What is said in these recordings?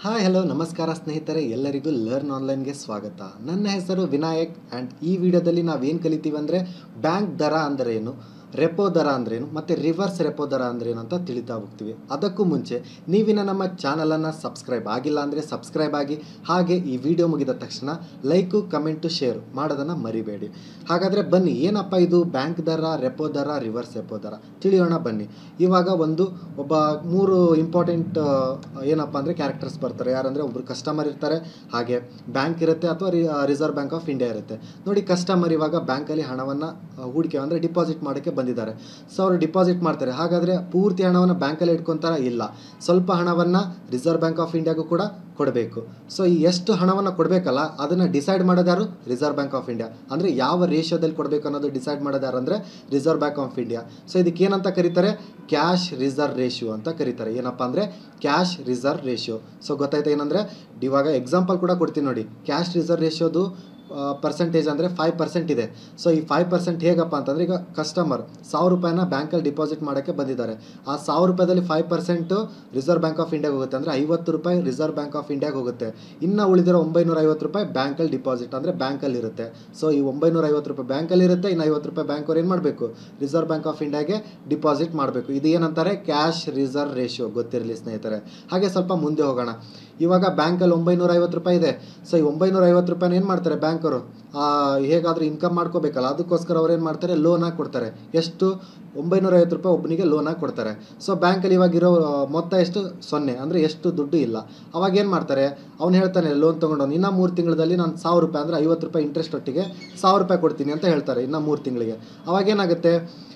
hi hello ನಮಸ್ಕಾರ ಸ್ನೇಹಿತರೆ ಎಲ್ಲರಿಗೂ ಲರ್ನ್ ಆನ್ಲೈನ್ಗೆ ಸ್ವಾಗತ ನನ್ನ ಹೆಸರು ವಿನಾಯಕ್ ಆ್ಯಂಡ್ ಈ ವಿಡಿಯೋದಲ್ಲಿ ನಾವೇನು ಕಲಿತೀವಿ ಅಂದರೆ ಬ್ಯಾಂಕ್ ದರ ಅಂದರೆ ಏನು ರೆಪೋ ದರ ಅಂದ್ರೇನು ಮತ್ತು ರಿವರ್ಸ್ ರೆಪೋ ದರ ಅಂದ್ರೇನು ಅಂತ ತಿಳಿತಾ ಹೋಗ್ತೀವಿ ಅದಕ್ಕೂ ಮುಂಚೆ ನೀವಿನ ನಮ್ಮ ಚಾನಲನ್ನು ಸಬ್ಸ್ಕ್ರೈಬ್ ಆಗಿಲ್ಲ ಅಂದರೆ ಸಬ್ಸ್ಕ್ರೈಬ್ ಆಗಿ ಹಾಗೆ ಈ ವಿಡಿಯೋ ಮುಗಿದ ತಕ್ಷಣ ಲೈಕು ಕಮೆಂಟು ಶೇರ್ ಮಾಡೋದನ್ನು ಮರಿಬೇಡಿ ಹಾಗಾದರೆ ಬನ್ನಿ ಏನಪ್ಪ ಇದು ಬ್ಯಾಂಕ್ ದರ ರೆಪೋ ದರ ರಿವರ್ಸ್ ರೆಪೋ ದರ ತಿಳಿಯೋಣ ಬನ್ನಿ ಇವಾಗ ಒಂದು ಒಬ್ಬ ಮೂರು ಇಂಪಾರ್ಟೆಂಟ್ ಏನಪ್ಪ ಅಂದರೆ ಕ್ಯಾರೆಕ್ಟರ್ಸ್ ಬರ್ತಾರೆ ಯಾರಂದರೆ ಒಬ್ರು ಕಸ್ಟಮರ್ ಇರ್ತಾರೆ ಹಾಗೆ ಬ್ಯಾಂಕ್ ಇರುತ್ತೆ ಅಥವಾ ರಿಸರ್ವ್ ಬ್ಯಾಂಕ್ ಆಫ್ ಇಂಡಿಯಾ ಇರುತ್ತೆ ನೋಡಿ ಕಸ್ಟಮರ್ ಇವಾಗ ಬ್ಯಾಂಕಲ್ಲಿ ಹಣವನ್ನು ಹೂಡಿಕೆ ಅಂದರೆ ಡಿಪಾಸಿಟ್ ಮಾಡೋಕ್ಕೆ ಬಂದಿದ್ದಾರೆ ಸೊ ಅವರು ಡಿಪಾಸಿಟ್ ಮಾಡ್ತಾರೆ ಹಾಗಾದರೆ ಪೂರ್ತಿ ಹಣವನ್ನು ಬ್ಯಾಂಕಲ್ಲಿ ಇಟ್ಕೊತಾರ ಇಲ್ಲ ಸ್ವಲ್ಪ ಹಣವನ್ನು ರಿಸರ್ವ್ ಬ್ಯಾಂಕ್ ಆಫ್ ಇಂಡಿಯಾಗೂ ಕೂಡ ಕೊಡಬೇಕು ಸೊ ಈ ಎಷ್ಟು ಹಣವನ್ನು ಕೊಡಬೇಕಲ್ಲ ಅದನ್ನು ಡಿಸೈಡ್ ಮಾಡೋದು ಯಾರು ರಿಸರ್ವ್ ಬ್ಯಾಂಕ್ ಆಫ್ ಇಂಡಿಯಾ ಅಂದರೆ ಯಾವ ರೇಷಿಯೋದಲ್ಲಿ ಕೊಡಬೇಕು ಅನ್ನೋದು ಡಿಸೈಡ್ ಮಾಡೋದು ಯಾರು ಅಂದರೆ reserve bank of India so ಇದಕ್ಕೆ ಏನಂತ ಕರೀತಾರೆ ಕ್ಯಾಶ್ ರಿಸರ್ವ್ ರೇಷಿಯೋ ಅಂತ ಕರೀತಾರೆ ಏನಪ್ಪ ಅಂದರೆ ಕ್ಯಾಶ್ ರಿಸರ್ವ್ ರೇಷಿಯೋ ಸೊ ಗೊತ್ತಾಯ್ತಾ ಏನಂದರೆ ಇವಾಗ ಎಕ್ಸಾಂಪಲ್ ಕೂಡ ಕೊಡ್ತೀನಿ ನೋಡಿ ಕ್ಯಾಶ್ ರಿಸರ್ವ್ ರೇಷಿಯೋದು ಪರ್ಸೆಂಟೇಜ್ ಅಂದರೆ ಫೈವ್ ಪರ್ಸೆಂಟ್ ಇದೆ ಸೊ ಈ ಫೈವ್ ಪರ್ಸೆಂಟ್ ಹೇಗಪ್ಪ ಅಂತಂದರೆ ಈಗ ಕಸ್ಟಮರ್ ಸಾವಿರ ರೂಪಾಯಿನ ಬ್ಯಾಂಕಲ್ಲಿ ಡಿಪಾಸಿಟ್ ಮಾಡೋಕ್ಕೆ ಬಂದಿದ್ದಾರೆ ಆ ಸಾವಿರ ರೂಪಾಯಿದಲ್ಲಿ five percent Reserve bank of ಇಂಡಿಯಾಗೆ ಹೋಗುತ್ತೆ ಅಂದರೆ ಐವತ್ತು ರೂಪಾಯಿ ರಿಸರ್ವ್ ಬ್ಯಾಂಕ್ ಆಫ್ ಇಂಡಿಯಾಗೆ ಹೋಗುತ್ತೆ ಇನ್ನು ಉಳಿದಿರೋ ಒಂಬೈನೂರ ಐವತ್ತು ರೂಪಾಯಿ ಬ್ಯಾಂಕಲ್ಲಿ ಡಿಪಾಸಿಟ್ ಅಂದರೆ ಬ್ಯಾಂಕಲ್ಲಿ ಇರುತ್ತೆ ಸೊ ಈ ಒಂಬೈನೂರ ಐವತ್ತು ರೂಪಾಯಿ ಬ್ಯಾಂಕಲ್ಲಿ ಇರುತ್ತೆ ಇನ್ನು ಐವತ್ತು ರೂಪಾಯಿ ಬ್ಯಾಂಕ್ ಅವ್ರು ಏನು ಮಾಡಬೇಕು ರಿಸರ್ವ್ ಬ್ಯಾಂಕ್ ಆಫ್ ಇಂಡಿಯಾಗೆ ಡಿಪಾಸಿಟ್ ಮಾಡಬೇಕು ಇದು ಏನಂತಾರೆ ಕ್ಯಾಶ್ ರಿಸರ್ವ್ ರೇಷಿಯೋ ಗೊತ್ತಿರಲಿ ಸ್ನೇಹಿತರೆ ಹಾಗೆ ಸ್ವಲ್ಪ ಮುಂದೆ ಹೋಗೋಣ ಇವಾಗ ಬ್ಯಾಂಕಲ್ಲಿ ಒಂಬೈನೂರ ಐವತ್ತು ರೂಪಾಯಿ ಇದೆ ಸೊ ಈ ಒಂಬೈನೂರ ಐವತ್ತು ರೂಪಾಯಿನ ಏನು ಮಾಡ್ತಾರೆ ಬ್ಯಾಂಕರು ಹೇಗಾದರೂ ಇನ್ಕಮ್ ಮಾಡ್ಕೋಬೇಕಲ್ಲ ಅದಕ್ಕೋಸ್ಕರ ಅವ್ರು ಏನು ಮಾಡ್ತಾರೆ ಲೋನಾಗಿ ಕೊಡ್ತಾರೆ ಎಷ್ಟು ಒಂಬೈನೂರ ಐವತ್ತು ರೂಪಾಯಿ ಒಬ್ಬನಿಗೆ ಲೋನಾಗಿ ಕೊಡ್ತಾರೆ ಸೊ ಬ್ಯಾಂಕಲ್ಲಿ ಇವಾಗ ಇರೋ ಮೊತ್ತ ಎಷ್ಟು ಸೊನ್ನೆ ಅಂದರೆ ಎಷ್ಟು ದುಡ್ಡು ಇಲ್ಲ ಅವಾಗ ಏನು ಮಾಡ್ತಾರೆ ಅವ್ನು ಹೇಳ್ತಾನೆ ಲೋನ್ ತೊಗೊಂಡು ಇನ್ನೂ ಮೂರು ತಿಂಗಳಲ್ಲಿ ನಾನು ಸಾವಿರ ರೂಪಾಯಿ ಅಂದರೆ ಐವತ್ತು ರೂಪಾಯಿ ಇಂಟ್ರೆಸ್ಟ್ ಒಟ್ಟಿಗೆ ಸಾವಿರ ರೂಪಾಯಿ ಕೊಡ್ತೀನಿ ಅಂತ ಹೇಳ್ತಾರೆ ಇನ್ನೂ ಮೂರು ತಿಂಗಳಿಗೆ ಅವಾಗ ಏನಾಗುತ್ತೆ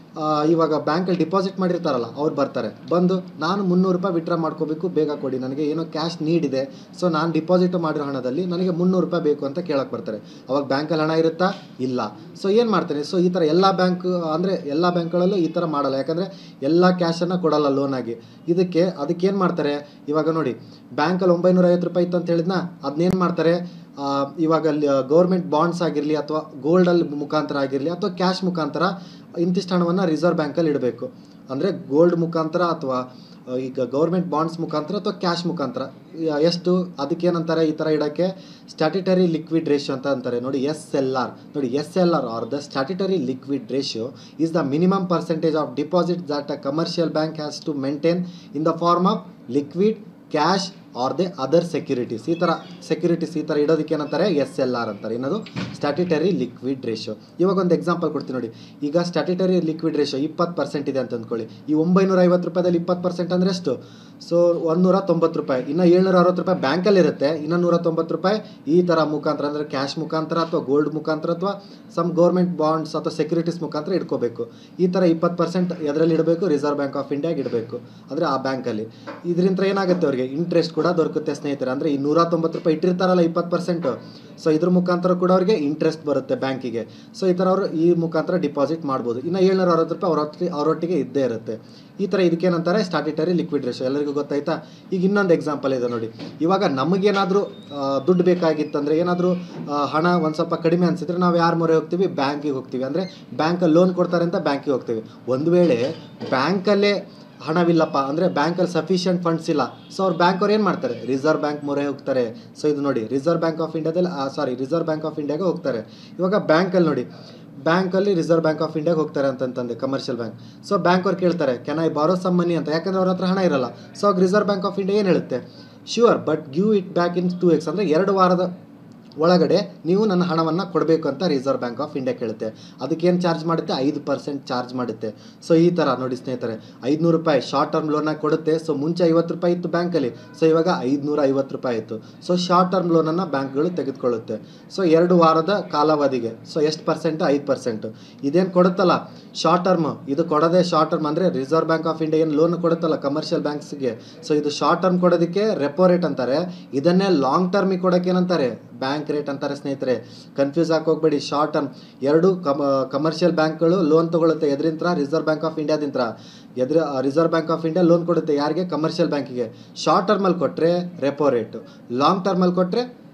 ಇವಾಗ ಬ್ಯಾಂಕಲ್ಲಿ ಡಿಪಾಸಿಟ್ ಮಾಡಿರ್ತಾರಲ್ಲ ಅವ್ರು ಬರ್ತಾರೆ ಬಂದು ನಾನು ಮುನ್ನೂರು ರೂಪಾಯಿ ವಿಡ್ರಾ ಮಾಡ್ಕೋಬೇಕು ಬೇಗ ಕೊಡಿ ನನಗೆ ಏನೋ ಕ್ಯಾಶ್ ನೀಡ್ ಇದೆ ಸೊ ನಾನು ಡಿಪಾಸಿಟ್ ಮಾಡಿರೋ ಹಣದಲ್ಲಿ ನನಗೆ ಮುನ್ನೂರು ರೂಪಾಯಿ ಬೇಕು ಅಂತ ಕೇಳಕ್ಕೆ ಬರ್ತಾರೆ ಅವಾಗ ಬ್ಯಾಂಕಲ್ಲಿ ಹಣ ಇರುತ್ತಾ ಇಲ್ಲ ಸೊ ಏನು ಮಾಡ್ತಾರೆ ಸೊ ಈ ಥರ ಎಲ್ಲ ಬ್ಯಾಂಕ್ ಅಂದರೆ ಎಲ್ಲ ಬ್ಯಾಂಕ್ಗಳಲ್ಲೂ ಈ ಥರ ಮಾಡಲ್ಲ ಯಾಕಂದರೆ ಎಲ್ಲ ಕ್ಯಾಶನ್ನು ಕೊಡಲ್ಲ ಲೋನಾಗಿ ಇದಕ್ಕೆ ಅದಕ್ಕೆ ಏನು ಮಾಡ್ತಾರೆ ಇವಾಗ ನೋಡಿ ಬ್ಯಾಂಕಲ್ಲಿ ಒಂಬೈನೂರ ಐವತ್ತು ರೂಪಾಯಿ ಇತ್ತು ಅಂತ ಹೇಳಿದ್ನ ಅದನ್ನೇನು ಮಾಡ್ತಾರೆ ಇವಾಗ ಗೌರ್ಮೆಂಟ್ ಬಾಂಡ್ಸ್ ಆಗಿರಲಿ ಅಥವಾ ಗೋಲ್ಡಲ್ಲಿ ಮುಖಾಂತರ ಆಗಿರಲಿ ಅಥವಾ ಕ್ಯಾಶ್ ಮುಖಾಂತರ ಇಂತಿಷ್ಟು ಹಣವನ್ನು ರಿಸರ್ವ್ ಬ್ಯಾಂಕಲ್ಲಿ ಇಡಬೇಕು ಅಂದರೆ ಗೋಲ್ಡ್ ಮುಖಾಂತರ ಅಥವಾ ಈಗ ಗೌರ್ಮೆಂಟ್ ಬಾಂಡ್ಸ್ ಮುಖಾಂತರ ಅಥವಾ ಕ್ಯಾಶ್ ಮುಖಾಂತರ ಎಷ್ಟು ಅದಕ್ಕೆ ಏನಂತಾರೆ ಈ ಥರ ಇಡೋಕ್ಕೆ ಸ್ಟ್ಯಾಟ್ಯುಟರಿ ಲಿಕ್ವಿಡ್ ರೇಷಿಯೋ ಅಂತ ಅಂತಾರೆ ನೋಡಿ ಎಸ್ ಎಲ್ ಆರ್ ನೋಡಿ S L R R the statutory liquid ratio is the minimum percentage of deposit that a commercial bank has to maintain in the form of liquid cash or the other securities ಈ ಥರ securities ಈ ಥರ ಇಡೋದಕ್ಕೆ ಏನಂತಾರೆ S L R ಅಂತಾರೆ ಏನದು statutory liquid ratio ಇವಾಗ ಒಂದು example ಕೊಡ್ತೀನಿ ನೋಡಿ ಈಗ ಸ್ಟ್ಯಾಟ್ಯುಟರಿ ಲಿಕ್ವಿಡ್ ರೇಷಿಯೋ ಇಪ್ಪತ್ತು ಪರ್ಸೆಂಟ್ ಇದೆ ಅಂತ ಅಂದ್ಕೊಳ್ಳಿ ಈ ಒಂಬೈನೂರ ಐವತ್ತು ರೂಪಾಯಿದಲ್ಲಿ ಇಪ್ಪತ್ತು ಪರ್ಸೆಂಟ್ ಅಂದರೆ ಎಷ್ಟು ಸೊ ಒಂದೂರ ತೊಂಬತ್ತು ರೂಪಾಯಿ ಇನ್ನು ಏಳ್ನೂರ ಅರವತ್ತು ರೂಪಾಯಿ ಬ್ಯಾಂಕಲ್ಲಿ ಇರುತ್ತೆ ಇನ್ನು ನೂರ ತೊಂಬತ್ತು ರೂಪಾಯಿ ಈ ಥರ ಮುಖಾಂತರ ಅಂದರೆ ಕ್ಯಾಶ್ ಮುಖಾಂತರ ಅಥವಾ ಗೋಲ್ಡ್ ಮುಖಾಂತರ ಅಥವಾ ಸಮ್ ಗೌರ್ಮೆಂಟ್ ಬಾಂಡ್ಸ್ ಅಥವಾ ಸೆಕ್ಯೂರಿಟೀಸ್ ಮುಖಾಂತರ ಇಟ್ಕೋಬೇಕು ಈ ಥರ ಇಪ್ಪತ್ತು ಪರ್ಸೆಂಟ್ ಎದರಲ್ಲಿ ಇಡಬೇಕು ರಿಸರ್ವ್ ಬ್ಯಾಂಕ್ ಆಫ್ ಇಂಡಿಯಾಗೆ ಇಡಬೇಕು ಅಂದರೆ ಆ ಬ್ಯಾಂಕಲ್ಲಿ ಇದರಿಂದ ಏನಾಗುತ್ತೆ ಅವರಿಗೆ ಇಂಟ್ರೆಸ್ಟ್ ಕೂಡ ದೊರಕುತ್ತೆ ಸ್ನೇಹಿತರೆ ಅಂದರೆ ಈ ನೂರ ತೊಂಬತ್ತು ರೂಪಾಯಿ ಇಟ್ಟಿರ್ತಾರಲ್ಲ ಇಪ್ಪತ್ತು ಪರ್ಸೆಂಟು ಸೊ ಇದ್ರ ಮುಖಾಂತರ ಕೂಡ ಅವರಿಗೆ ಇಂಟ್ರೆಸ್ಟ್ ಬರುತ್ತೆ ಬ್ಯಾಂಕಿಗೆ ಸೊ ಈ ಥರ ಅವರು ಈ ಮುಖಾಂತರ ಡಿಪಾಸಿಟ್ ಮಾಡ್ಬೋದು ಇನ್ನು ಏಳ್ನೂರ ಅರವತ್ತು ರೂಪಾಯಿ ಅವರೊಟ್ಟಿಗೆ ಅವರೊಟ್ಟಿಗೆ ಇದ್ದೇ ಇರುತ್ತೆ ಈ ಥರ ಇದಕ್ಕೇನಂತಾರೆ ಸ್ಟ್ಯಾಟ್ಯುಟರಿ ಲಿಕ್ವಿಡ್ ರೇಷೋ ಎಲ್ಲರಿಗೂ ಗೊತ್ತಾಯ್ತಾ ಈಗ ಇನ್ನೊಂದು ಎಕ್ಸಾಂಪಲ್ ಇದೆ ನೋಡಿ ಇವಾಗ ನಮಗೇನಾದರೂ ದುಡ್ಡು ಬೇಕಾಗಿತ್ತಂದರೆ ಏನಾದರೂ ಹಣ ಒಂದು ಸ್ವಲ್ಪ ಕಡಿಮೆ ಅನಿಸಿದ್ರೆ ನಾವು ಯಾರ ಮೊರೆ ಹೋಗ್ತೀವಿ ಬ್ಯಾಂಕಿಗೆ ಹೋಗ್ತೀವಿ ಅಂದರೆ ಬ್ಯಾಂಕಲ್ಲಿ ಲೋನ್ ಕೊಡ್ತಾರೆ ಅಂತ ಬ್ಯಾಂಕಿಗೆ ಹೋಗ್ತೀವಿ ಒಂದು ವೇಳೆ ಬ್ಯಾಂಕಲ್ಲೇ ಹಣವಿಲ್ಲಪ್ಪ ಅಂದರೆ ಬ್ಯಾಂಕಲ್ಲಿ ಸಫಿಷಿಯೆಂಟ್ ಫಂಡ್ಸ್ ಇಲ್ಲ ಸೊ ಅವ್ರು ಬ್ಯಾಂಕ್ ಅವ್ರು ಏನು ಮಾಡ್ತಾರೆ ರಿಸರ್ವ್ ಬ್ಯಾಂಕ್ ಮೊರೆ ಹೋಗ್ತಾರೆ ಸೊ ಇದು ನೋಡಿ ರಿಸರ್ವ್ ಬ್ಯಾಂಕ್ ಆಫ್ ಇಂಡಿಯಾದಲ್ಲಿ ಸಾರಿ ರಿಸರ್ವ್ ಬ್ಯಾಂಕ್ ಆಫ್ ಇಂಡಿಯಾಗೆ ಹೋಗ್ತಾರೆ ಇವಾಗ ಬ್ಯಾಂಕಲ್ಲಿ ನೋಡಿ ಬ್ಯಾಂಕಲ್ಲಿ ರಿಸರ್ವ್ ಬ್ಯಾಂಕ್ ಆಫ್ ಇಂಡಿಯಾಗೆ ಹೋಗ್ತಾರೆ ಅಂತಂತಂದೆ ಕಮರ್ಷಿಯಲ್ ಬ್ಯಾಂಕ್ ಸೊ ಬ್ಯಾಂಕ್ ಅವ್ರು ಕೇಳ್ತಾರೆ can I borrow some money ಅಂತ ಯಾಕಂದರೆ ಅವ್ರ ಹತ್ರ ಹಣ ಇರಲ್ಲ ಸೊ ಆಗ ರಿಸರ್ವ್ ಬ್ಯಾಂಕ್ ಆಫ್ ಇಂಡಿಯಾ ಏನು ಹೇಳುತ್ತೆ sure but give it back in two weeks ಅಂದರೆ ಎರಡು ವಾರದ ಒಳಗಡೆ ನೀವು ನನ್ನ ಹಣವನ್ನು ಕೊಡಬೇಕು ಅಂತ ರಿಸರ್ವ್ ಬ್ಯಾಂಕ್ ಆಫ್ ಇಂಡಿಯಾ ಕೇಳುತ್ತೆ ಅದಕ್ಕೇನು ಚಾರ್ಜ್ ಮಾಡುತ್ತೆ ಐದು ಪರ್ಸೆಂಟ್ ಚಾರ್ಜ್ ಮಾಡುತ್ತೆ ಸೊ ಈ ಥರ ನೋಡಿ ಸ್ನೇಹಿತರೆ ಐದುನೂರು ರೂಪಾಯಿ ಶಾರ್ಟ್ ಟರ್ಮ್ ಲೋನಾಗಿ ಕೊಡುತ್ತೆ ಸೊ ಮುಂಚೆ ಐವತ್ತು ರೂಪಾಯಿ ಇತ್ತು ಬ್ಯಾಂಕಲ್ಲಿ ಸೊ ಇವಾಗ ಐದುನೂರ ಐವತ್ತು ರೂಪಾಯಿ ಆಯಿತು ಸೊ ಶಾರ್ಟ್ ಟರ್ಮ್ ಲೋನನ್ನು ಬ್ಯಾಂಕ್ಗಳು ತೆಗೆದುಕೊಳ್ಳುತ್ತೆ ಸೊ ಎರಡು ವಾರದ ಕಾಲಾವಧಿಗೆ ಸೊ ಎಷ್ಟು ಪರ್ಸೆಂಟ್ ಐದು ಪರ್ಸೆಂಟು ಇದೇನು ಕೊಡುತ್ತಲ್ಲ ಶಾರ್ಟ್ ಟರ್ಮ್ ಇದು ಕೊಡೋದೇ ಶಾರ್ಟ್ ಟರ್ಮ್ ಅಂದರೆ ರಿಸರ್ವ್ ಬ್ಯಾಂಕ್ ಆಫ್ ಇಂಡಿಯಾ ಏನು ಲೋನ್ ಕೊಡುತ್ತಲ್ಲ ಕಮರ್ಷಿಯಲ್ ಬ್ಯಾಂಕ್ಸ್ಗೆ ಸೊ ಇದು ಶಾರ್ಟ್ ಟರ್ಮ್ ಕೊಡೋದಕ್ಕೆ ರೆಪೋ ರೇಟ್ ಅಂತಾರೆ ಇದನ್ನೇ ಲಾಂಗ್ ಟರ್ಮಿಗೆ ಕೊಡೋಕೆ ಏನಂತಾರೆ ಬ್ಯಾಂಕ್ ರೇಟ್ ಅಂತಾರೆ ಸ್ನೇಹಿತರೆ ಕನ್ಫ್ಯೂಸ್ ಹೋಗ್ಬೇಡಿ ಶಾರ್ಟ್ ಟರ್ಮ್ ಎರಡು ಕಮ ಕಮರ್ಷಿಯಲ್ ಬ್ಯಾಂಕ್ಗಳು ಲೋನ್ ತೊಗೊಳುತ್ತೆ ಎದ್ರಿಂತ ರಿಸರ್ವ್ ಬ್ಯಾಂಕ್ ಆಫ್ ಇಂಡಿಯಾದಿಂತ ಎದ್ರ reserve bank of India loan ಕೊಡುತ್ತೆ ಯಾರಿಗೆ ಕಮರ್ಷಿಯಲ್ ಬ್ಯಾಂಕಿಗೆ ಶಾರ್ಟ್ ಟರ್ಮಲ್ಲಿ ಕೊಟ್ಟರೆ ರೆಪೋ ರೇಟು ಲಾಂಗ್ ಟರ್ಮಲ್ಲಿ ಕೊಟ್ಟರೆ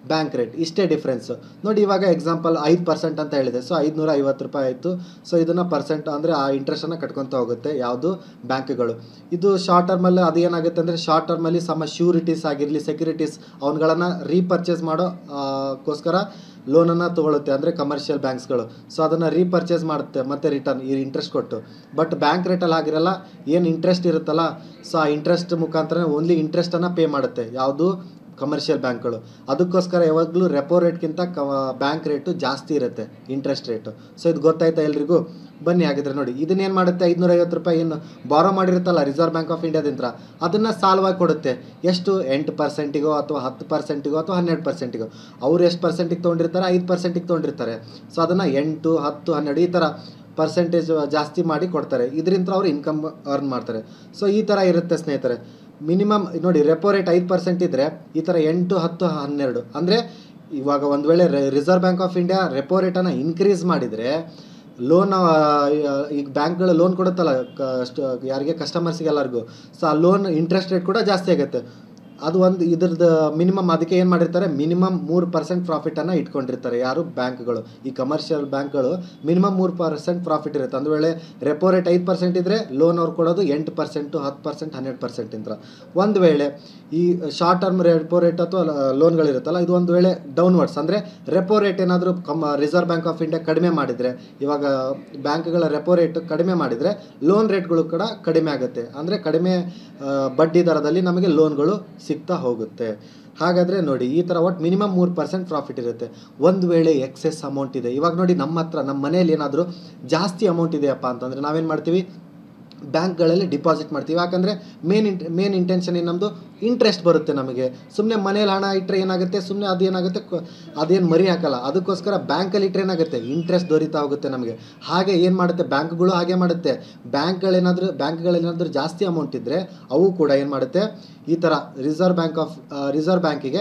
ಬ್ಯಾಂಕ್ ರೇಟ್ ಇಷ್ಟೇ ಡಿಫ್ರೆನ್ಸು ನೋಡಿ ಇವಾಗ ಎಕ್ಸಾಂಪಲ್ ಐದು ಪರ್ಸೆಂಟ್ ಅಂತ ಹೇಳಿದೆ ಸೊ ಐದುನೂರ ಐವತ್ತು ರೂಪಾಯಿ ಆಯಿತು ಸೊ ಇದನ್ನು ಪರ್ಸೆಂಟ್ ಅಂದರೆ ಆ ಇಂಟ್ರೆಸ್ಟನ್ನು ಕಟ್ಕೊತಾ ಹೋಗುತ್ತೆ ಯಾವುದು ಬ್ಯಾಂಕ್ಗಳು ಇದು ಶಾರ್ಟ್ ಟರ್ಮಲ್ಲಿ ಅದು ಏನಾಗುತ್ತೆ ಅಂದರೆ ಶಾರ್ಟ್ ಟರ್ಮಲ್ಲಿ ಸಮ ಶ್ಯೂರಿಟೀಸ್ ಆಗಿರಲಿ ಸೆಕ್ಯೂರಿಟೀಸ್ ಅವನ್ಗಳನ್ನು ರೀಪರ್ಚೇಸ್ ಮಾಡೋ ಆ, ಗೋಸ್ಕರ ಲೋನನ್ನು ತೊಗೊಳುತ್ತೆ ಅಂದರೆ ಕಮರ್ಷಿಯಲ್ ಬ್ಯಾಂಕ್ಸ್ಗಳು ಸೊ ಅದನ್ನು ರೀಪರ್ಚೇಸ್ ಮಾಡುತ್ತೆ ಮತ್ತು ರಿಟರ್ನ್ ಈ ಇಂಟ್ರೆಸ್ಟ್ ಕೊಟ್ಟು ಬಟ್ ಬ್ಯಾಂಕ್ ರೇಟಲ್ಲಿ ಆಗಿರಲ್ಲ ಏನು ಇಂಟ್ರೆಸ್ಟ್ ಇರುತ್ತಲ್ಲ ಸೊ ಆ ಇಂಟ್ರೆಸ್ಟ್ ಮುಖಾಂತರ ಓನ್ಲಿ ಇಂಟ್ರೆಸ್ಟನ್ನು ಪೇ ಮಾಡುತ್ತೆ ಯಾವುದು ಕಮರ್ಷಿಯಲ್ ಬ್ಯಾಂಕ್ಗಳು ಅದಕ್ಕೋಸ್ಕರ ಯಾವಾಗಲೂ ರೆಪೋ ರೇಟ್ಗಿಂತ ಕ ಬ್ಯಾಂಕ್ ರೇಟು ಜಾಸ್ತಿ ಇರುತ್ತೆ ಇಂಟ್ರೆಸ್ಟ್ ರೇಟು ಸೊ ಇದು ಗೊತ್ತಾಯ್ತಾ ಎಲ್ರಿಗೂ ಬನ್ನಿ ಹಾಗಿದ್ರೆ ನೋಡಿ ಇದನ್ನೇನು ಮಾಡುತ್ತೆ ಐದುನೂರ ಐವತ್ತು ರೂಪಾಯಿ ಏನು ಬಾರೋ ಮಾಡಿರುತ್ತಲ್ಲ ರಿಸರ್ವ್ ಬ್ಯಾಂಕ್ ಆಫ್ ಇಂಡಿಯಾದಿಂದ ಅದನ್ನು ಸಾಲವಾಗಿ ಕೊಡುತ್ತೆ ಎಷ್ಟು ಎಂಟು ಪರ್ಸೆಂಟಿಗೋ ಅಥವಾ ಹತ್ತು ಪರ್ಸೆಂಟಿಗೋ ಅಥವಾ ಹನ್ನೆರಡು ಪರ್ಸೆಂಟಿಗೋ ಅವ್ರು ಎಷ್ಟು ಪರ್ಸೆಂಟಿಗೆ ತೊಗೊಂಡಿರ್ತಾರೆ ಐದು ಪರ್ಸೆಂಟಿಗೆ ತೊಗೊಂಡಿರ್ತಾರೆ ಸೊ ಅದನ್ನು ಎಂಟು ಹತ್ತು ಹನ್ನೆರಡು ಈ ಥರ ಪರ್ಸೆಂಟೇಜ್ ಜಾಸ್ತಿ ಮಾಡಿ ಕೊಡ್ತಾರೆ ಇದರಿಂದ ಅವ್ರು ಇನ್ಕಮ್ ಅರ್ನ್ ಮಾಡ್ತಾರೆ ಸೊ ಈ ಥರ ಇರುತ್ತೆ ಸ್ನೇಹಿತರೆ ಮಿನಿಮಮ್ ನೋಡಿ ರೆಪೋ ರೇಟ್ ಐದು ಪರ್ಸೆಂಟ್ ಇದ್ದರೆ ಈ ಥರ ಎಂಟು ಹತ್ತು ಹನ್ನೆರಡು ಅಂದರೆ ಇವಾಗ ಒಂದು ವೇಳೆ reserve bank of India repo ರೇಟನ್ನು ಇನ್ಕ್ರೀಸ್ ಮಾಡಿದರೆ ಲೋನ್ ಈಗ ಬ್ಯಾಂಕ್ಗಳು ಲೋನ್ ಕೊಡುತ್ತಲ್ಲ ಕ- ಯಾರಿಗೆ ಕಸ್ಟಮರ್ಸಿಗೆ ಎಲ್ಲರಿಗೂ ಸೊ ಆ ಲೋನ್ ಇಂಟ್ರೆಸ್ಟ್ ರೇಟ್ ಕೂಡ ಜಾಸ್ತಿ ಆಗುತ್ತೆ ಅದು ಒಂದು ಇದ್ರದ್ದು ಮಿನಿಮಮ್ ಅದಕ್ಕೆ ಏನು ಮಾಡಿರ್ತಾರೆ ಮಿನಿಮಮ್ ಮೂರು ಪರ್ಸೆಂಟ್ ಪ್ರಾಫಿಟನ್ನು ಇಟ್ಕೊಂಡಿರ್ತಾರೆ ಯಾರು ಬ್ಯಾಂಕ್ಗಳು ಈ ಕಮರ್ಷಿಯಲ್ ಬ್ಯಾಂಕ್ಗಳು ಮಿನಿಮಮ್ ಮೂರು ಪರ್ಸೆಂಟ್ ಪ್ರಾಫಿಟ್ ಇರುತ್ತೆ ಒಂದು ವೇಳೆ ರೆಪೋ ರೇಟ್ ಐದು ಪರ್ಸೆಂಟ್ ಇದ್ದರೆ ಲೋನ್ ಅವ್ರು ಕೊಡೋದು ಎಂಟು ಪರ್ಸೆಂಟು ಹತ್ತು ಪರ್ಸೆಂಟ್ ಹನ್ನೆರಡು ಪರ್ಸೆಂಟ್ ಅಂತ ಒಂದು ವೇಳೆ ಈ ಶಾರ್ಟ್ ಟರ್ಮ್ ರೆಪೋ ರೇಟ್ ಅಥವಾ ಲೋನ್ಗಳಿರುತ್ತಲ್ಲ ಇದು ಒಂದು ವೇಳೆ ಡೌನ್ವರ್ಡ್ಸ್ ಅಂದರೆ ರೆಪೋ ರೇಟ್ ಏನಾದರೂ ಕಮ್ ರಿಸರ್ವ್ ಬ್ಯಾಂಕ್ ಆಫ್ ಇಂಡಿಯಾ ಕಡಿಮೆ ಮಾಡಿದರೆ ಇವಾಗ ಬ್ಯಾಂಕ್ಗಳ ರೆಪೋ ರೇಟ್ ಕಡಿಮೆ ಮಾಡಿದರೆ ಲೋನ್ ರೇಟ್ಗಳು ಕೂಡ ಕಡಿಮೆ ಆಗುತ್ತೆ ಅಂದರೆ ಕಡಿಮೆ ಆ, ಬಡ್ಡಿ ದರದಲ್ಲಿ ನಮಗೆ ಲೋನ್ಗಳು ಸಿಗ್ತಾ ಹೋಗುತ್ತೆ ಹಾಗಾದರೆ ನೋಡಿ ಈ ಥರ ಒಟ್ಟು ಮಿನಿಮಮ್ ಮೂರು ಪರ್ಸೆಂಟ್ ಪ್ರಾಫಿಟ್ ಇರುತ್ತೆ ಒಂದು ವೇಳೆ ಎಕ್ಸೆಸ್ ಅಮೌಂಟ್ ಇದೆ ಇವಾಗ ನೋಡಿ ನಮ್ಮ ಹತ್ರ ನಮ್ಮ ಮನೆಯಲ್ಲಿ ಏನಾದರೂ ಜಾಸ್ತಿ ಅಮೌಂಟ್ ಇದೆಯಪ್ಪ ಅಂತಂದರೆ ನಾವೇನು ಮಾಡ್ತೀವಿ ಬ್ಯಾಂಕ್ಗಳಲ್ಲಿ ಡಿಪಾಸಿಟ್ ಮಾಡ್ತೀವಿ ಯಾಕಂದರೆ ಮೇನ್ ಇಂಟ್ ಮೇನ್ ಇಂಟೆನ್ಷನ್ ಏನು ನಮ್ಮದು ಇಂಟ್ರೆಸ್ಟ್ ಬರುತ್ತೆ ನಮಗೆ ಸುಮ್ಮನೆ ಮನೇಲಿ ಹಣ ಇಟ್ಟರೆ ಏನಾಗುತ್ತೆ ಸುಮ್ಮನೆ ಅದೇನಾಗುತ್ತೆ ಕ- ಅದೇನು ಮರಿ ಹಾಕಲ್ಲ ಅದಕ್ಕೋಸ್ಕರ ಬ್ಯಾಂಕಲ್ಲಿ ಇಟ್ಟರೆ ಏನಾಗುತ್ತೆ ಇಂಟ್ರೆಸ್ಟ್ ದೊರೀತಾ ಹೋಗುತ್ತೆ ನಮಗೆ ಹಾಗೆ ಏನು ಮಾಡುತ್ತೆ ಬ್ಯಾಂಕ್ಗಳು ಹಾಗೆ ಮಾಡುತ್ತೆ ಬ್ಯಾಂಕ್ಗಳೇನಾದರೂ ಬ್ಯಾಂಕ್ಗಳೇನಾದರೂ ಜಾಸ್ತಿ ಅಮೌಂಟ್ ಇದ್ದರೆ ಅವು ಕೂಡ ಏನು ಮಾಡುತ್ತೆ ಈ ಥರ ರಿಸರ್ವ್ ಬ್ಯಾಂಕ್ ಆಫ್ ರಿಸರ್ವ್ ಬ್ಯಾಂಕಿಗೆ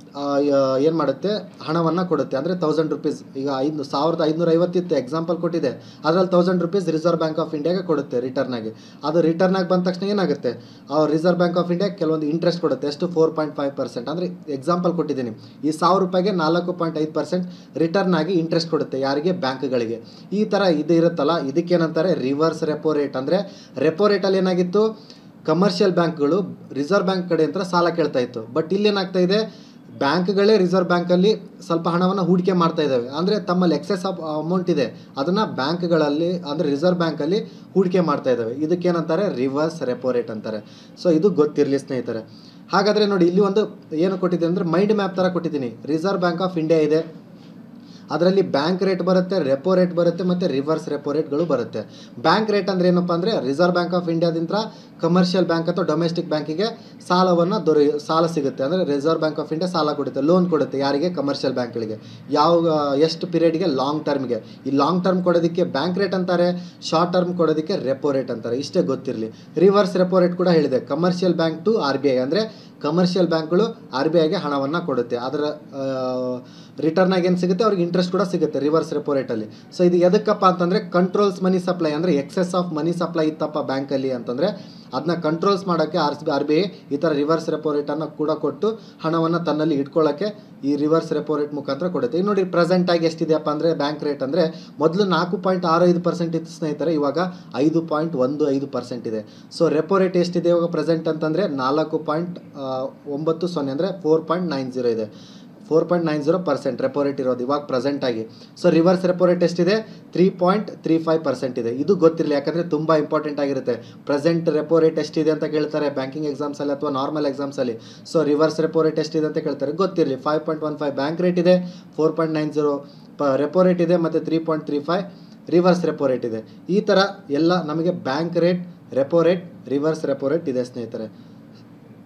ಏನು ಮಾಡುತ್ತೆ ಹಣವನ್ನು ಕೊಡುತ್ತೆ ಅಂದರೆ ತೌಸಂಡ್ ರುಪೀಸ್ ಈಗ ಐದು ಸಾವಿರದ ಐದುನೂರ ಐವತ್ತಿತ್ತು ಎಕ್ಸಾಂಪಲ್ ಕೊಟ್ಟಿದೆ ಅದರಲ್ಲಿ thousand rupees reserve bank of ಇಂಡಿಯಾಗೆ ಕೊಡುತ್ತೆ ರಿಟರ್ನ್ ಆಗಿ ಅದು ರಿಟರ್ನ್ ಆಗಿ ಬಂದ ತಕ್ಷಣ ಏನಾಗುತ್ತೆ ಆ ರಿಸರ್ವ್ ಬ್ಯಾಂಕ್ ಆಫ್ ಇಂಡಿಯಾ ಕೆಲವೊಂದು ಇಂಟ್ರೆಸ್ಟ್ ಕೊಡುತ್ತೆ ಎಷ್ಟು ಫೋರ್ ಪಾಯಿಂಟ್ ಫೈವ್ ಪರ್ಸೆಂಟ್ ಅಂದರೆ ಎಕ್ಸಾಂಪಲ್ ಕೊಟ್ಟಿದ್ದೀನಿ ಈ ಸಾವಿರ ರೂಪಾಯಿಗೆ ನಾಲ್ಕು ಪಾಯಿಂಟ್ ಐದು ಪರ್ಸೆಂಟ್ ರಿಟರ್ನ್ ಆಗಿ ಇಂಟ್ರೆಸ್ಟ್ ಕೊಡುತ್ತೆ ಯಾರಿಗೆ ಬ್ಯಾಂಕ್ಗಳಿಗೆ ಈ ಥರ ಇದು ಇರುತ್ತಲ್ಲ ಇದಕ್ಕೇನಂತಾರೆ ರಿವರ್ಸ್ ರೆಪೋ ರೇಟ್ ಅಂದರೆ ರೆಪೋ ರೇಟಲ್ಲಿ ಏನಾಗಿತ್ತು ಕಮರ್ಷಿಯಲ್ ಬ್ಯಾಂಕ್ಗಳು ರಿಸರ್ವ್ ಬ್ಯಾಂಕ್ ಕಡೆ ಅಂತ ಸಾಲ ಕೇಳ್ತಾ ಇತ್ತು ಬಟ್ ಇಲ್ಲೇನಾಗ್ತಾ ಇದೆ ಬ್ಯಾಂಕ್ಗಳೇ ರಿಸರ್ವ್ ಬ್ಯಾಂಕಲ್ಲಿ ಸ್ವಲ್ಪ ಹಣವನ್ನು ಹೂಡಿಕೆ ಮಾಡ್ತಾ ಇದ್ದಾವೆ ಅಂದರೆ ತಮ್ಮಲ್ಲಿ ಎಕ್ಸೆಸ್ ಆಫ್ ಅಮೌಂಟ್ ಇದೆ ಅದನ್ನು ಬ್ಯಾಂಕ್ಗಳಲ್ಲಿ ಅಂದರೆ ರಿಸರ್ವ್ ಬ್ಯಾಂಕಲ್ಲಿ ಹೂಡಿಕೆ ಮಾಡ್ತಾ ಇದ್ದಾವೆ ಇದಕ್ಕೇನಂತಾರೆ ರಿವರ್ಸ್ ರೆಪೋ ರೇಟ್ ಅಂತಾರೆ ಸೊ ಇದು ಗೊತ್ತಿರಲಿ ಸ್ನೇಹಿತರೆ ಹಾಗಾದರೆ ನೋಡಿ ಇಲ್ಲಿ ಒಂದು ಏನು ಕೊಟ್ಟಿದ್ದೀನಿ ಅಂದರೆ ಮೈಂಡ್ ಮ್ಯಾಪ್ ಥರ ಕೊಟ್ಟಿದ್ದೀನಿ ರಿಸರ್ವ್ ಬ್ಯಾಂಕ್ ಆಫ್ ಇಂಡಿಯಾ ಇದೆ ಅದರಲ್ಲಿ ಬ್ಯಾಂಕ್ ರೇಟ್ ಬರುತ್ತೆ ರೆಪೋ ರೇಟ್ ಬರುತ್ತೆ ಮತ್ತು ರಿವರ್ಸ್ ರೆಪೋ ರೇಟ್ಗಳು ಬರುತ್ತೆ ಬ್ಯಾಂಕ್ ರೇಟ್ ಅಂದರೆ ಏನಪ್ಪ ಅಂದರೆ ರಿಸರ್ವ್ ಬ್ಯಾಂಕ್ ಆಫ್ ಇಂಡಿಯಾದಿಂದ ಕಮರ್ಷಿಯಲ್ ಬ್ಯಾಂಕ್ ಅಥವಾ ಡೊಮೆಸ್ಟಿಕ್ ಬ್ಯಾಂಕಿಗೆ ಸಾಲವನ್ನು ದೊರೆ ಸಾಲ ಸಿಗುತ್ತೆ ಅಂದರೆ ರಿಸರ್ವ್ ಬ್ಯಾಂಕ್ ಆಫ್ ಇಂಡಿಯಾ ಸಾಲ ಕೊಡುತ್ತೆ ಲೋನ್ ಕೊಡುತ್ತೆ ಯಾರಿಗೆ ಕಮರ್ಷಿಯಲ್ ಬ್ಯಾಂಕ್ಗಳಿಗೆ ಯಾವ ಎಷ್ಟು ಪೀರಿಯಡ್ಗೆ ಲಾಂಗ್ ಟರ್ಮ್ಗೆ ಈ ಲಾಂಗ್ ಟರ್ಮ್ ಕೊಡೋದಕ್ಕೆ ಬ್ಯಾಂಕ್ ರೇಟ್ ಅಂತಾರೆ ಶಾರ್ಟ್ ಟರ್ಮ್ ಕೊಡೋದಕ್ಕೆ ರೆಪೋ ರೇಟ್ ಅಂತಾರೆ ಇಷ್ಟೇ ಗೊತ್ತಿರಲಿ ರಿವರ್ಸ್ ರೆಪೋ ರೇಟ್ ಕೂಡ ಹೇಳಿದೆ commercial bank to R B I ಅಂದರೆ ಕಮರ್ಷಿಯಲ್ ಬ್ಯಾಂಕ್ಗಳು ಆರ್ ಬಿ ಐಗೆ ಹಣವನ್ನು ಕೊಡುತ್ತೆ ಅದರ ರಿಟರ್ನ್ ಆಗಿ ಏನು ಸಿಗುತ್ತೆ ಅವ್ರಿಗೆ ಇಂಟ್ರೆಸ್ಟ್ ಕೂಡ ಸಿಗುತ್ತೆ ರಿವರ್ಸ್ ರೆಪೋ ರೇಟಲ್ಲಿ ಸೊ ಇದು ಎದಕ್ಕಪ್ಪ ಅಂತಂದರೆ ಕಂಟ್ರೋಲ್ಸ್ ಮನಿ ಸಪ್ಲೈ ಅಂದರೆ ಎಕ್ಸೆಸ್ ಆಫ್ ಮನಿ ಸಪ್ಲೈ ಇತ್ತಪ್ಪ ಬ್ಯಾಂಕಲ್ಲಿ ಅಂತಂದರೆ ಅದನ್ನ ಕಂಟ್ರೋಲ್ಸ್ ಮಾಡೋಕ್ಕೆ R C R B I ಈ ಥರ ರಿವರ್ಸ್ ರೆಪೋ ರೇಟನ್ನು ಕೂಡ ಕೊಟ್ಟು ಹಣವನ್ನು ತನ್ನಲ್ಲಿ ಇಟ್ಕೊಳ್ಳೋಕ್ಕೆ ಈ ರಿವರ್ಸ್ ರೆಪೋ ರೇಟ್ ಮುಖಾಂತರ ಕೊಡುತ್ತೆ ಈಗ ನೋಡಿ ಪ್ರೆಸೆಂಟಾಗಿ ಎಷ್ಟಿದೆಯಪ್ಪ ಅಂದರೆ ಬ್ಯಾಂಕ್ ರೇಟ್ ಅಂದರೆ ಮೊದಲು ನಾಲ್ಕು ಪಾಯಿಂಟ್ ಆರು ಐದು ಪರ್ಸೆಂಟ್ ಇತ್ತು ಸ್ನೇಹಿತರೆ ಇವಾಗ ಐದು ಪಾಯಿಂಟ್ ಒಂದು ಐದು ಪರ್ಸೆಂಟ್ ಇದೆ ಸೊ ರೆಪೋ ರೇಟ್ ಎಷ್ಟಿದೆ ಇವಾಗ ಪ್ರೆಸೆಂಟ್ ಅಂತಂದರೆ ನಾಲ್ಕು ಪಾಯಿಂಟ್ ಒಂಬತ್ತು ಸೊನ್ನೆ ಅಂದರೆ ಫೋರ್ ಪಾಯಿಂಟ್ ನೈನ್ ಜೀರೋ ಇದೆ four point nine zero percent repo rate ಇರೋದು ಇವಾಗ ಪ್ರೆಸೆಂಟ್ ಆಗಿ ಸೊ ರಿವರ್ಸ್ ರೆಪೋ ರೇಟ್ ಎಷ್ಟಿದೆ three point three five percent ಇದೆ ಇದು ಗೊತ್ತಿರಲಿ ಯಾಕಂದರೆ ತುಂಬ ಇಂಪಾರ್ಟೆಂಟ್ ಆಗಿರುತ್ತೆ ಪ್ರೆಸೆಂಟ್ ರೆಪೋ ರೇಟ್ ಎಷ್ಟಿದೆ ಅಂತ ಕೇಳ್ತಾರೆ ಬ್ಯಾಂಕಿಂಗ್ ಎಕ್ಸಾಮ್ಸಲ್ಲಿ ಅಥವಾ ನಾರ್ಮಲ್ ಎಕ್ಸಾಮ್ಸಲ್ಲಿ ಸೊ ರಿವರ್ಸ್ ರೆಪೋ ರೇಟ್ ಎಷ್ಟಿದೆ ಅಂತ ಕೇಳ್ತಾರೆ ಗೊತ್ತಿರಲಿ five point one five bank rate ಇದೆ ಫೋರ್ ಪಾಯಿಂಟ್ ನೈನ್ ಜೀರೋ ಪ ರೆಪೋ ರೇಟ್ ಇದೆ ಮತ್ತು three point three five reverse repo rate ಇದೆ ಈ ಥರ ಎಲ್ಲ ನಮಗೆ bank rate repo rate reverse repo rate ಇದೆ ಸ್ನೇಹಿತರೆ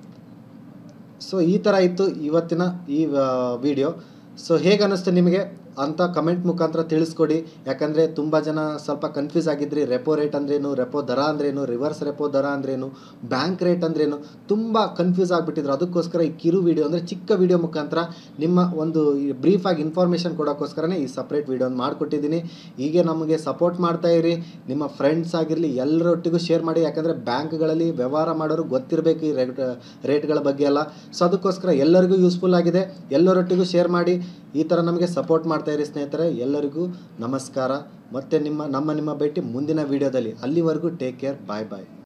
ಸೊ ಈ ಥರ ಇತ್ತು ಇವತ್ತಿನ ಈ ವಿಡಿಯೋ ಸೊ ಹೇಗೆ ಅನ್ನಿಸ್ತು ನಿಮಗೆ ಅಂತ ಕಮೆಂಟ್ ಮುಖಾಂತರ ತಿಳಿಸ್ಕೊಡಿ ಯಾಕಂದರೆ ತುಂಬ ಜನ ಸ್ವಲ್ಪ ಕನ್ಫ್ಯೂಸ್ ಆಗಿದ್ರಿ ರೆಪೋ ರೇಟ್ ಅಂದ್ರೇನು ರೆಪೋ ದರ ಅಂದ್ರೇನು ರಿವರ್ಸ್ ರೆಪೋ ದರ ಅಂದ್ರೇನು ಬ್ಯಾಂಕ್ ರೇಟ್ ಅಂದ್ರೇನು ತುಂಬ ಕನ್ಫ್ಯೂಸ್ ಆಗಿಬಿಟ್ಟಿದ್ರು ಅದಕ್ಕೋಸ್ಕರ ಈ ಕಿರು ವಿಡಿಯೋ ಅಂದರೆ ಚಿಕ್ಕ ವಿಡಿಯೋ ಮುಖಾಂತರ ನಿಮ್ಮ ಒಂದು ಬ್ರೀಫಾಗಿ ಇನ್ಫಾರ್ಮೇಷನ್ ಕೊಡೋಕ್ಕೋಸ್ಕರನೇ ಈ ಸಪ್ರೇಟ್ ವಿಡಿಯೋನ ಮಾಡಿಕೊಟ್ಟಿದ್ದೀನಿ ಹೀಗೆ ನಮಗೆ ಸಪೋರ್ಟ್ ಮಾಡ್ತಾ ಇರಿ ನಿಮ್ಮ ಫ್ರೆಂಡ್ಸ್ ಆಗಿರಲಿ ಎಲ್ಲರೊಟ್ಟಿಗೂ ಶೇರ್ ಮಾಡಿ ಯಾಕಂದರೆ ಬ್ಯಾಂಕ್ಗಳಲ್ಲಿ ವ್ಯವಹಾರ ಮಾಡೋರು ಗೊತ್ತಿರಬೇಕು ಈ ರೇಟ್ ರೇಟ್ಗಳ ಬಗ್ಗೆ ಎಲ್ಲ ಸೊ ಅದಕ್ಕೋಸ್ಕರ ಎಲ್ಲರಿಗೂ ಯೂಸ್ಫುಲ್ ಆಗಿದೆ ಎಲ್ಲರೊಟ್ಟಿಗೂ ಶೇರ್ ಮಾಡಿ ಈ ಥರ ನಮಗೆ ಸಪೋರ್ಟ್ ಮಾಡ್ತಾ ಇರಿ ಸ್ನೇಹಿತರೆ ಎಲ್ಲರಿಗೂ ನಮಸ್ಕಾರ ಮತ್ತು ನಿಮ್ಮ ನಮ್ಮ ನಿಮ್ಮ ಭೇಟಿ ಮುಂದಿನ ವಿಡಿಯೋದಲ್ಲಿ ಅಲ್ಲಿವರೆಗೂ ಟೇಕ್ ಕೇರ್ ಬಾಯ್ ಬಾಯ್